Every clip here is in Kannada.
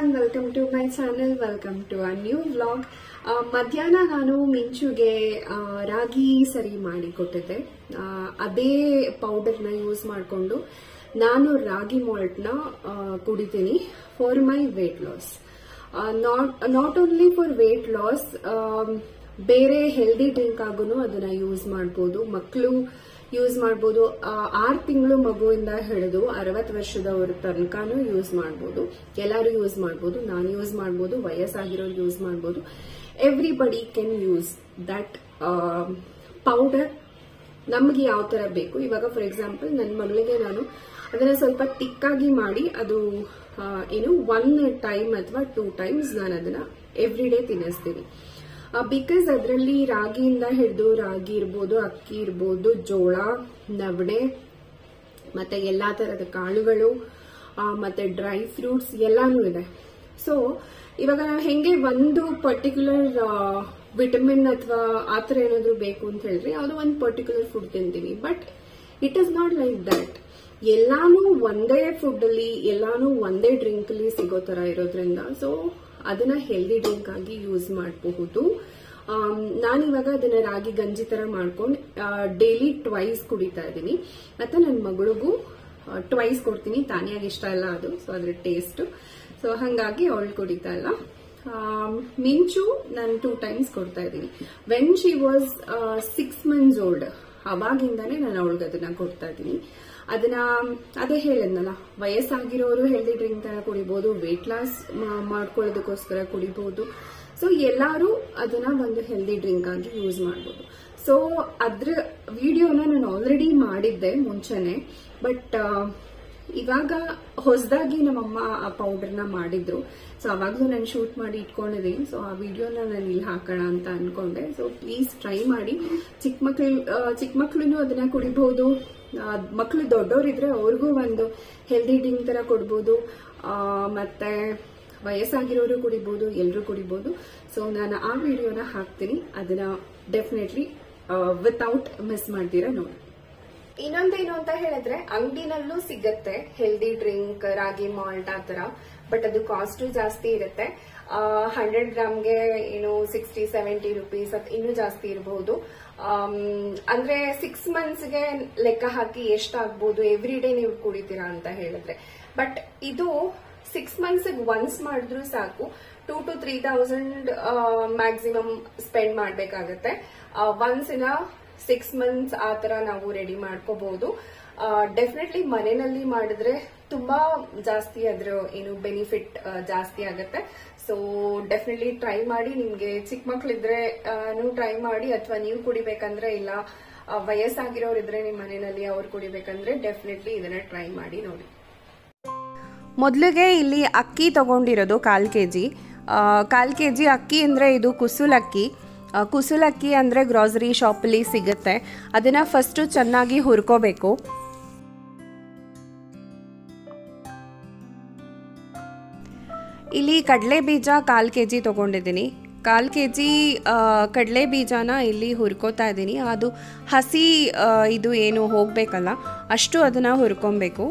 everyone welcome to my channel welcome to a new vlog ಮಧ್ಯಾಹ್ನ ನಾನು ಮಿಂಚುಗೆ ಆ, ರಾಗಿ ಸರಿ ಮಾಡಿ ಕೊಟ್ಟಿದ್ದೆ ಆ, ಅದೇ ಪೌಡರ್ನ ಯೂಸ್ ಮಾಡಿಕೊಂಡು ನಾನು ರಾಗಿ ಮಾಲ್ಟ್ನ ಕುಡಿತೀನಿ for my weight loss not not only for weight loss ಬೇರೆ ಹೆಲ್ದಿ ಡ್ರಿಂಕ್ ಆಗೂ ಅದನ್ನ ಯೂಸ್ ಮಾಡ್ಬೋದು ಮಕ್ಕಳು ಯೂಸ್ ಮಾಡ್ಬೋದು ಆರು ತಿಂಗಳು ಮಗುವಿಂದ ಹಿಡಿದು ಅರವತ್ತು ವರ್ಷದವರ ತನಕನೂ ಯೂಸ್ ಮಾಡ್ಬೋದು ಎಲ್ಲರೂ ಯೂಸ್ ಮಾಡ್ಬೋದು ನಾನು ಯೂಸ್ ಮಾಡ್ಬೋದು ವಯಸ್ಸಾಗಿರೋರು ಯೂಸ್ ಮಾಡ್ಬೋದು everybody can use that powder ನಮ್ಗೆ ಯಾವ ತರ ಬೇಕು ಇವಾಗ ಫಾರ್ ಎಕ್ಸಾಂಪಲ್ ನನ್ನ ಮಗಳಿಗೆ ನಾನು ಅದನ್ನ ಸ್ವಲ್ಪ ತಿಕ್ಕಾಗಿ ಮಾಡಿ ಅದು ಆ, ಏನು ಒನ್ ಟೈಮ್ ಅಥವಾ ಟೂ ಟೈಮ್ಸ್ ನಾನು ಅದನ್ನ ಎವ್ರಿ ಡೇ ತಿನ್ನಿಸ್ತೀನಿ ಬಿಕಾಸ್ ಅದರಲ್ಲಿ ರಾಗಿಯಿಂದ ಹಿಡಿದು ರಾಗಿ ಇರ್ಬೋದು ಅಕ್ಕಿ ಇರ್ಬೋದು ಜೋಳ ನವಣೆ ಮತ್ತೆ ಎಲ್ಲಾ ತರದ ಕಾಳುಗಳು ಆ, ಮತ್ತೆ ಡ್ರೈ ಫ್ರೂಟ್ಸ್ ಎಲ್ಲಾನು ಇದೆ ಸೊ ಇವಾಗ ನಾವು ಹೆಂಗೆ ಒಂದು ಪರ್ಟಿಕ್ಯುಲರ್ ವಿಟಮಿನ್ ಅಥವಾ ಆ ಥರ ಏನಾದ್ರು ಬೇಕು ಅಂತ ಹೇಳಿದ್ರೆ ಯಾವುದೋ ಒಂದು ಪರ್ಟಿಕ್ಯುಲರ್ ಫುಡ್ ತಿಂತೀವಿ but it is not like that ಎಲ್ಲಾನು ಒಂದೇ ಫುಡ್ ಅಲ್ಲಿ ಎಲ್ಲಾನು ಒಂದೇ ಡ್ರಿಂಕ್ ಅಲ್ಲಿ ಸಿಗೋ ತರ ಇರೋದ್ರಿಂದ ಸೊ ಅದನ್ನ ಹೆಲ್ದಿ ಡ್ರಿಂಕ್ ಆಗಿ ಯೂಸ್ ಮಾಡಬಹುದು ನಾನು ಇವಾಗ ಅದನ್ನ ರಾಗಿ ಗಂಜಿ ತರ ಮಾಡ್ಕೊಂಡು ಡೈಲಿ ಟ್ವೈಸ್ ಕುಡಿತಾ ಇದ್ದೀನಿ ಮತ್ತೆ ನನ್ನ ಮಗಳಿಗೂ ಟ್ವೈಸ್ ಕೊಡ್ತೀನಿ ತಾನಿಯಾಗಿ ಇಷ್ಟ ಇಲ್ಲ ಅದು ಸೊ ಅದ್ರ ಟೇಸ್ಟ್ ಸೊ ಹಂಗಾಗಿ ಅವಳು ಕುಡಿತಾ ಇಲ್ಲ ಆಮ್, ಮಿಂಚು ನಾನು ಟೂ ಟೈಮ್ಸ್ ಕೊಡ್ತಾ ಇದ್ದೀನಿ when she was six months old ಅವಾಗಿಂದಾನೇ ನಾನು ಅವಳಿಗೆ ಅದನ್ನ ಕೊಡ್ತಾ ಇದ್ದೀನಿ ಅದನ್ನ ಅದೇ ಹೇಳಿದ್ನಲ್ಲ ವಯಸ್ಸಾಗಿರೋರು ಹೆಲ್ದಿ ಡ್ರಿಂಕ್ ತರ ಕುಡಿಬಹುದು ವೇಟ್ ಲಾಸ್ ಮಾಡ್ಕೊಳ್ಳೋದಕ್ಕೋಸ್ಕರ ಕುಡಿಬಹುದು ಸೊ ಎಲ್ಲರೂ ಅದನ್ನ ಒಂದು ಹೆಲ್ದಿ ಡ್ರಿಂಕ್ ಆಗಿ ಯೂಸ್ ಮಾಡಬಹುದು ಸೊ ಅದ್ರ ವಿಡಿಯೋನ ನಾನು ಆಲ್ರೆಡಿ ಮಾಡಿದ್ದೆ ಮುಂಚೆನೆ ಬಟ್ ಇವಾಗ ಹೊಸದಾಗಿ ನಮ್ಮಮ್ಮ ಆ ಪೌಡರ್ನ ಮಾಡಿದ್ರು ಸೊ ಅವಾಗ್ಲೂ ನಾನು ಶೂಟ್ ಮಾಡಿ ಇಟ್ಕೊಂಡಿದ್ದೀನಿ ಸೊ ಆ ವಿಡಿಯೋನ ನಾನು ಇಲ್ಲಿ ಹಾಕೋಣ ಅಂತ ಅನ್ಕೊಂಡೆ ಸೊ ಪ್ಲೀಸ್ ಟ್ರೈ ಮಾಡಿ ಚಿಕ್ಕ ಮಕ್ಳು ಚಿಕ್ಕ ಮಕ್ಳು ಅದನ್ನ ಕುಡಿಬಹುದು ಮಕ್ಳು ದೊಡ್ಡವರಿದ್ರೆ ಅವ್ರಿಗೂ ಒಂದು ಹೆಲ್ದಿ ಡ್ರಿಂಕ್ ತರ ಕೊಡ್ಬೋದು ಆ, ಮತ್ತೆ ವಯಸ್ಸಾಗಿರೋರು ಕುಡಿಬಹುದು ಎಲ್ಲರೂ ಕುಡಿಬಹುದು ಸೊ ನಾನು ಆ ವಿಡಿಯೋನ ಹಾಕ್ತೀನಿ ಅದನ್ನ ಡೆಫಿನೆಟ್ಲಿ ವಿತೌಟ್ ಮಿಸ್ ಮಾಡ್ತೀರಾ ನೋಡಿ ಇನ್ನೊಂದೇನು ಅಂತ ಹೇಳಿದ್ರೆ ಅಂಗಡಿನಲ್ಲೂ ಸಿಗತ್ತೆ ಹೆಲ್ದಿ ಡ್ರಿಂಕ್ ರಾಗಿ ಮಾಲ್ಟ್ ಆ ತರ ಬಟ್ ಅದು ಕಾಸ್ಟ್ ಜಾಸ್ತಿ ಇರುತ್ತೆ ಹಂಡ್ರೆಡ್ ಗ್ರಾಮ್ಗೆ ಏನು ಸಿಕ್ಸ್ಟಿ ಸೆವೆಂಟಿ ರುಪೀಸ್ ಇನ್ನೂ ಜಾಸ್ತಿ ಇರಬಹುದು ಅಂದ್ರೆ ಸಿಕ್ಸ್ ಮಂತ್ಸ್ಗೆ ಲೆಕ್ಕ ಹಾಕಿ ಎಷ್ಟಾಗ್ಬೋದು ಎವ್ರಿ ಡೇ ನೀವು ಕುಡಿತೀರಾ ಅಂತ ಹೇಳಿದ್ರೆ ಬಟ್ ಇದು ಸಿಕ್ಸ್ ಮಂತ್ಸ್ ಒನ್ಸ್ ಮಾಡಿದ್ರು ಸಾಕು two to three thousand maximum spend ಮಾಡ್ಬೇಕಾಗತ್ತೆ ಒನ್ಸ್ ಇನ್ ಸಿಕ್ಸ್ ಮಂತ್ಸ್ ಆ ತರ ನಾವು ರೆಡಿ ಮಾಡ್ಕೋಬಹುದು ಡೆಫಿನೆಟ್ಲಿ ಮನೆಯಲ್ಲಿ ಮಾಡಿದ್ರೆ ತುಂಬಾ ಜಾಸ್ತಿ ಅದ್ರ ಏನು ಬೆನಿಫಿಟ್ ಜಾಸ್ತಿ ಆಗುತ್ತೆ ಸೊ ಡೆಫಿನೆಟ್ಲಿ ಟ್ರೈ ಮಾಡಿ ನಿಮ್ಗೆ ಚಿಕ್ಕ ಮಕ್ಳಿದ್ರೆ ನೀವು ಟ್ರೈ ಮಾಡಿ ಅಥವಾ ನೀವು ಕುಡಿಬೇಕಂದ್ರೆ ಇಲ್ಲ ಆ, ವಯಸ್ಸಾಗಿರೋರಿದ್ರೆ ನಿಮ್ಮ ಮನೆಯಲ್ಲಿ ಅವ್ರು ಕುಡಿಬೇಕಂದ್ರೆ ಡೆಫಿನೆಟ್ಲಿ ಇದನ್ನ ಟ್ರೈ ಮಾಡಿ ನೋಡಿ ಮೊದಲಿಗೆ ಇಲ್ಲಿ ಅಕ್ಕಿ ತಗೊಂಡಿರೋದು ಕಾಲು ಕೆ ಜಿ ಕಾಲು ಕೆ ಜಿ ಅಕ್ಕಿ ಅಂದರೆ ಇದು ಕುಸುಲಕ್ಕಿ ಆ, ಕುಸುಲಕ್ಕಿ ಅಂದರೆ ಗ್ರಾಸರಿ ಶಾಪಲ್ಲಿ ಸಿಗುತ್ತೆ ಅದನ್ನು ಫಸ್ಟು ಚೆನ್ನಾಗಿ ಹುರ್ಕೋಬೇಕು ಇಲ್ಲಿ ಕಡಲೆ ಬೀಜ ಕಾಲು ಕೆ ಜಿ ತೊಗೊಂಡಿದ್ದೀನಿ ಕಾಲು ಕೆ ಜಿ ಕಡಲೆ ಬೀಜನ ಇಲ್ಲಿ ಹುರ್ಕೋತಾ ಇದ್ದೀನಿ ಅದು ಹಸಿ ಆ, ಇದು ಏನು ಹೋಗಬೇಕಲ್ಲ ಅಷ್ಟು ಅದನ್ನು ಹುರ್ಕೊಬೇಕು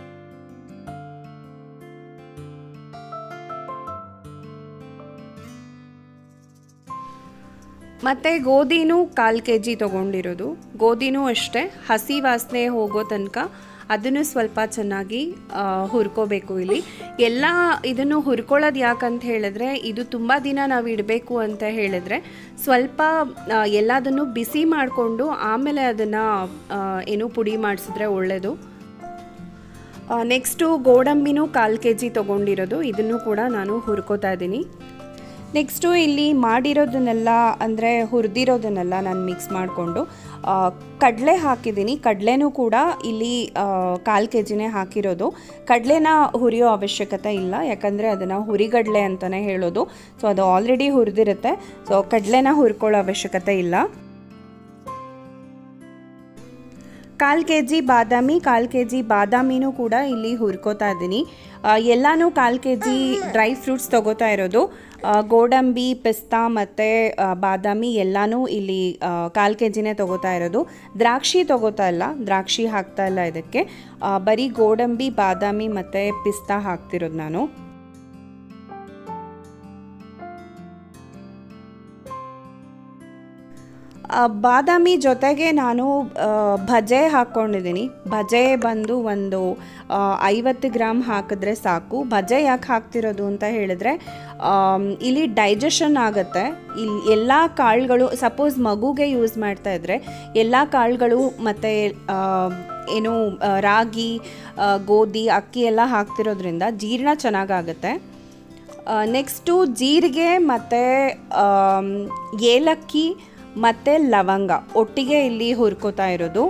ಮತ್ತು ಗೋಧಿನೂ ಕಾಲು ಕೆ ಜಿ ತೊಗೊಂಡಿರೋದು ಗೋಧಿನೂ ಅಷ್ಟೇ ಹಸಿ ವಾಸನೆ ಹೋಗೋ ತನಕ ಅದನ್ನು ಸ್ವಲ್ಪ ಚೆನ್ನಾಗಿ ಆ, ಹುರ್ಕೋಬೇಕು ಇಲ್ಲಿ ಎಲ್ಲ ಇದನ್ನು ಹುರ್ಕೊಳ್ಳೋದು ಯಾಕಂತ ಹೇಳಿದ್ರೆ ಇದು ತುಂಬ ದಿನ ನಾವು ಇಡಬೇಕು ಅಂತ ಹೇಳಿದ್ರೆ ಸ್ವಲ್ಪ ಆ, ಎಲ್ಲದನ್ನು ಬಿಸಿ ಮಾಡಿಕೊಂಡು ಆಮೇಲೆ ಅದನ್ನು ಏನು ಪುಡಿ ಮಾಡಿಸಿದ್ರೆ ಒಳ್ಳೆಯದು ನೆಕ್ಸ್ಟು ಗೋಡಂಬಿನೂ ಕಾಲು ಕೆ ಜಿ ತೊಗೊಂಡಿರೋದು ಇದನ್ನು ಕೂಡ ನಾನು ಹುರ್ಕೋತಾ ಇದ್ದೀನಿ ನೆಕ್ಸ್ಟು ಇಲ್ಲಿ ಮಾಡಿರೋದನ್ನೆಲ್ಲ ಅಂದರೆ ಹುರಿದಿರೋದನ್ನೆಲ್ಲ ನಾನು ಮಿಕ್ಸ್ ಮಾಡಿಕೊಂಡು ಕಡಲೆ ಹಾಕಿದ್ದೀನಿ ಕಡಲೆನೂ ಕೂಡ ಇಲ್ಲಿ ಕಾಲು ಕೆ ಜಿನೇ ಹಾಕಿರೋದು ಕಡಲೆನ ಹುರಿಯೋ ಅವಶ್ಯಕತೆ ಇಲ್ಲ ಯಾಕಂದರೆ ಅದನ್ನು ಹುರಿಗಡಲೆ ಅಂತಲೇ ಹೇಳೋದು ಸೊ ಅದು ಆಲ್ರೆಡಿ ಹುರಿದಿರುತ್ತೆ ಸೊ ಕಡಲೆನ ಹುರ್ಕೊಳ್ಳೋ ಅವಶ್ಯಕತೆ ಇಲ್ಲ ಕಾಲು ಕೆ ಜಿ ಬಾದಾಮಿ ಕಾಲು ಕೆ ಜಿ ಬಾದಾಮಿನೂ ಕೂಡ ಇಲ್ಲಿ ಹುರ್ಕೋತಾ ಇದ್ದೀನಿ ಆ, ಎಲ್ಲಾನು ಕಾಲು ಕೆ ಜಿ ಡ್ರೈ ಫ್ರೂಟ್ಸ್ ತೊಗೋತಾ ಇರೋದು ಆ, ಗೋಡಂಬಿ ಪಿಸ್ತಾ ಮತ್ತು ಬಾದಾಮಿ ಎಲ್ಲಾನು ಇಲ್ಲಿ ಕಾಲು ಕೆ ಜಿನೇ ತೊಗೋತಾ ಇರೋದು ದ್ರಾಕ್ಷಿ ತೊಗೋತಾ ಇಲ್ಲ ದ್ರಾಕ್ಷಿ ಹಾಕ್ತಾ ಇಲ್ಲ ಇದಕ್ಕೆ ಆ, ಬರೀ ಗೋಡಂಬಿ ಬಾದಾಮಿ ಮತ್ತು ಪಿಸ್ತಾ ಹಾಕ್ತಿರೋದು ನಾನು ಆ, ಬಾದಾಮಿ ಜೊತೆಗೆ ನಾನು ಆ, ಭಜೆ ಹಾಕ್ಕೊಂಡಿದ್ದೀನಿ ಭಜೆ ಬಂದು ಒಂದು ಆ, ಐವತ್ತು ಗ್ರಾಮ್ ಹಾಕಿದ್ರೆ ಸಾಕು ಭಜೆ ಯಾಕೆ ಹಾಕ್ತಿರೋದು ಅಂತ ಹೇಳಿದ್ರೆ ಆಮ್, ಇಲ್ಲಿ ಡೈಜೆಷನ್ ಆಗುತ್ತೆ ಇಲ್ಲಿ ಎಲ್ಲ ಕಾಳುಗಳು ಸಪೋಸ್ ಮಗುಗೆ ಯೂಸ್ ಮಾಡ್ತಾ ಇದ್ರೆ ಎಲ್ಲ ಕಾಳುಗಳು ಮತ್ತು ಏನು ಆ, ರಾಗಿ ಆ, ಗೋಧಿ ಅಕ್ಕಿ ಎಲ್ಲ ಹಾಕ್ತಿರೋದ್ರಿಂದ ಜೀರ್ಣ ಚೆನ್ನಾಗಾಗುತ್ತೆ ನೆಕ್ಸ್ಟು ಜೀರಿಗೆ ಮತ್ತು ಏಲಕ್ಕಿ ಮತ್ತು ಲವಂಗ ಒಟ್ಟಿಗೆ ಇಲ್ಲಿ ಹುರ್ಕೋತಾ ಇರೋದು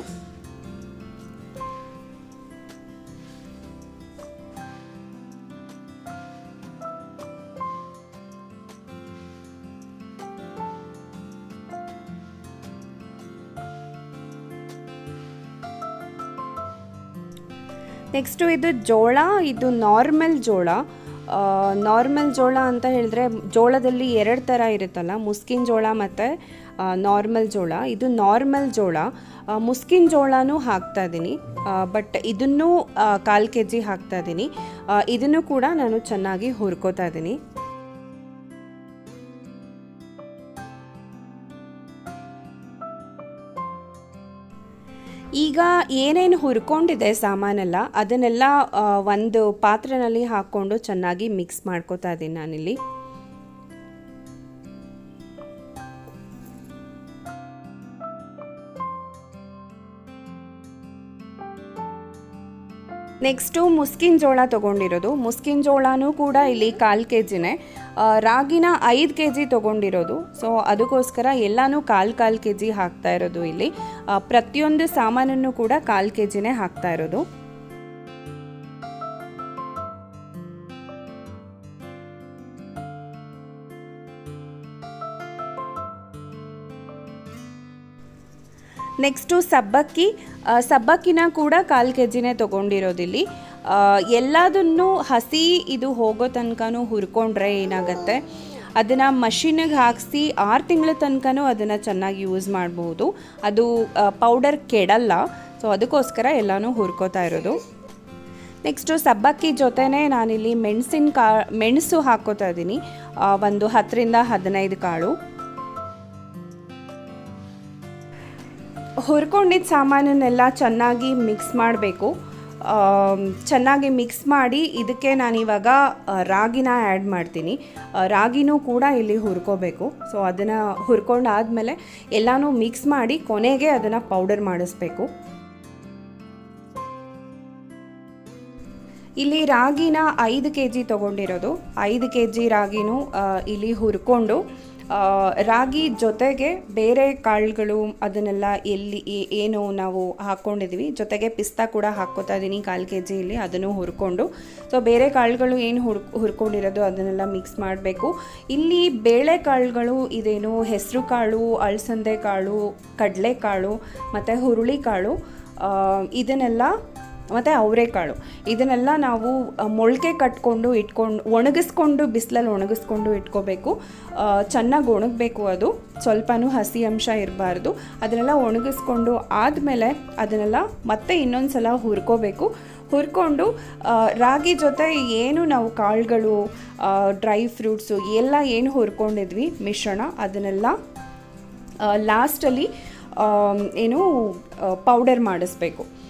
ನೆಕ್ಸ್ಟು ಇದು ಜೋಳ ಇದು ನಾರ್ಮಲ್ ಜೋಳ ನಾರ್ಮಲ್ ಜೋಳ ಅಂತ ಹೇಳಿದ್ರೆ ಜೋಳದಲ್ಲಿ ಎರಡು ಥರ ಇರುತ್ತಲ್ಲ ಮುಸ್ಕಿನ ಜೋಳ ಮತ್ತು ನಾರ್ಮಲ್ ಜೋಳ ಇದು ನಾರ್ಮಲ್ ಜೋಳ ಆ, ಮುಸ್ಕಿನ ಜೋಳನೂ ಹಾಕ್ತಾ ಇದ್ದೀನಿ ಬಟ್ ಇದನ್ನು ಕಾಲು ಕೆ ಜಿ ಹಾಕ್ತಾ ಇದ್ದೀನಿ ಇದನ್ನು ಕೂಡ ನಾನು ಚೆನ್ನಾಗಿ ಹುರ್ಕೋತಾ ಇದ್ದೀನಿ ಈಗ ಏನೇನು ಹುರ್ಕೊಂಡಿದೆ ಸಾಮಾನೆಲ್ಲ ಅದನ್ನೆಲ್ಲ ಆ, ಒಂದು ಪಾತ್ರೆನಲ್ಲಿ ಹಾಕ್ಕೊಂಡು ಚೆನ್ನಾಗಿ ಮಿಕ್ಸ್ ಮಾಡ್ಕೋತಾ ಇದ್ದೀನಿ ನಾನಿಲ್ಲಿ ನೆಕ್ಸ್ಟು ಮುಸ್ಕಿನ ಜೋಳ ತೊಗೊಂಡಿರೋದು ಮುಸ್ಕಿನ ಜೋಳನೂ ಕೂಡ ಇಲ್ಲಿ ಕಾಲು ಕೆ ಜಿನೇ ರಾಗಿನ ಐದು ಕೆ ಜಿ ತೊಗೊಂಡಿರೋದು ಸೊ ಅದಕ್ಕೋಸ್ಕರ ಎಲ್ಲನೂ ಕಾಲು ಕಾಲು ಕೆ ಜಿ ಹಾಕ್ತಾ ಇರೋದು ಇಲ್ಲಿ ಆ, ಪ್ರತಿಯೊಂದು ಸಾಮಾನನ್ನು ಕೂಡ ಕಾಲು ಕೆ ಜಿನೇ ಹಾಕ್ತಾ ಇರೋದು ನೆಕ್ಸ್ಟು ಸಬ್ಬಕ್ಕಿ ಆ, ಸಬ್ಬಕ್ಕಿನ ಕೂಡ ಕಾಲು ಕೆ ಜಿನೇ ತೊಗೊಂಡಿರೋದಿಲ್ಲಿ ಎಲ್ಲದನ್ನು ಹಸಿ ಇದು ಹೋಗೋ ತನಕನೂ ಹುರ್ಕೊಂಡ್ರೆ ಏನಾಗುತ್ತೆ ಅದನ್ನು ಮಷಿನಿಗೆ ಹಾಕಿಸಿ ಆರು ತಿಂಗಳ ತನಕನೂ ಅದನ್ನು ಚೆನ್ನಾಗಿ ಯೂಸ್ ಮಾಡ್ಬೋದು ಅದು ಪೌಡರ್ ಕೆಡಲ್ಲ ಸೊ ಅದಕ್ಕೋಸ್ಕರ ಎಲ್ಲನೂ ಹುರ್ಕೋತಾ ಇರೋದು ನೆಕ್ಸ್ಟು ಸಬ್ಬಕ್ಕಿ ಜೊತೆನೇ ನಾನಿಲ್ಲಿ ಮೆಣಸಿನ ಕಾ ಮೆಣಸು ಹಾಕ್ಕೋತಾ ಇದ್ದೀನಿ ಆ, ಒಂದು ಹತ್ತರಿಂದ ಹದಿನೈದು ಕಾಳು ಹುರ್ಕೊಂಡಿದ್ದ ಸಾಮಾನನ್ನೆಲ್ಲ ಚೆನ್ನಾಗಿ ಮಿಕ್ಸ್ ಮಾಡಬೇಕು ಚೆನ್ನಾಗಿ ಮಿಕ್ಸ್ ಮಾಡಿ ಇದಕ್ಕೆ ನಾನಿವಾಗ ಆ, ರಾಗಿನ ಆ್ಯಡ್ ಮಾಡ್ತೀನಿ ಆ, ರಾಗಿನೂ ಕೂಡ ಇಲ್ಲಿ ಹುರ್ಕೋಬೇಕು ಸೊ ಅದನ್ನು ಹುರ್ಕೊಂಡಾದಮೇಲೆ ಎಲ್ಲನೂ ಮಿಕ್ಸ್ ಮಾಡಿ ಕೊನೆಗೆ ಅದನ್ನು ಪೌಡರ್ ಮಾಡಿಸ್ಬೇಕು ಇಲ್ಲಿ ರಾಗಿನ ಐದು ಕೆ ಜಿ ತೊಗೊಂಡಿರೋದು ಐದು ಕೆ ಜಿ ರಾಗಿನೂ ಆ, ಇಲ್ಲಿ ಹುರ್ಕೊಂಡು ಆ, ರಾಗಿ ಜೊತೆಗೆ ಬೇರೆ ಕಾಳುಗಳು ಅದನ್ನೆಲ್ಲ ಎಲ್ಲಿ ಏ- ಏನು ನಾವು ಹಾಕ್ಕೊಂಡಿದ್ವಿ ಜೊತೆಗೆ ಪಿಸ್ತಾ ಕೂಡ ಹಾಕ್ಕೋತಾ ಇದ್ದೀನಿ ಕಾಲು ಕೆ ಜಿ ಇಲ್ಲಿ ಅದನ್ನು ಹುರ್ಕೊಂಡು ಸೊ ಬೇರೆ ಕಾಳುಗಳು ಏನು ಹುರ್ ಹುರ್ಕೊಂಡಿರೋದು ಅದನ್ನೆಲ್ಲ ಮಿಕ್ಸ್ ಮಾಡಬೇಕು ಇಲ್ಲಿ ಬೇಳೆ ಕಾಳುಗಳು ಇದೇನು ಹೆಸರು ಕಾಳು ಅಳಸಂದೆ ಕಾಳು ಕಡಲೆಕಾಳು ಮತ್ತು ಹುರುಳಿಕಾಳು ಆ, ಇದನ್ನೆಲ್ಲ ಮತ್ತು ಅವರೆಕಾಳು ಇದನ್ನೆಲ್ಲ ನಾವು ಆ, ಮೊಳಕೆ ಕಟ್ಕೊಂಡು ಇಟ್ಕೊಂಡು ಒಣಗಿಸ್ಕೊಂಡು ಬಿಸಿಲಲ್ಲಿ ಒಣಗಿಸ್ಕೊಂಡು ಇಟ್ಕೋಬೇಕು ಚೆನ್ನಾಗಿ ಒಣಗಬೇಕು ಅದು ಸ್ವಲ್ಪನೂ ಹಸಿ ಅಂಶ ಇರಬಾರ್ದು ಅದನ್ನೆಲ್ಲ ಒಣಗಿಸ್ಕೊಂಡು ಆದಮೇಲೆ ಅದನ್ನೆಲ್ಲ ಮತ್ತೆ ಇನ್ನೊಂದು ಸಲ ಹುರ್ಕೋಬೇಕು ಹುರ್ಕೊಂಡು ಆ, ರಾಗಿ ಜೊತೆ ಏನು ನಾವು ಕಾಳುಗಳು ಡ್ರೈ ಫ್ರೂಟ್ಸು ಎಲ್ಲ ಏನು ಹುರ್ಕೊಂಡಿದ್ವಿ ಮಿಶ್ರಣ ಅದನ್ನೆಲ್ಲ ಲಾಸ್ಟಲ್ಲಿ ಏನು ಪೌಡರ್ ಮಾಡಿಸ್ಬೇಕು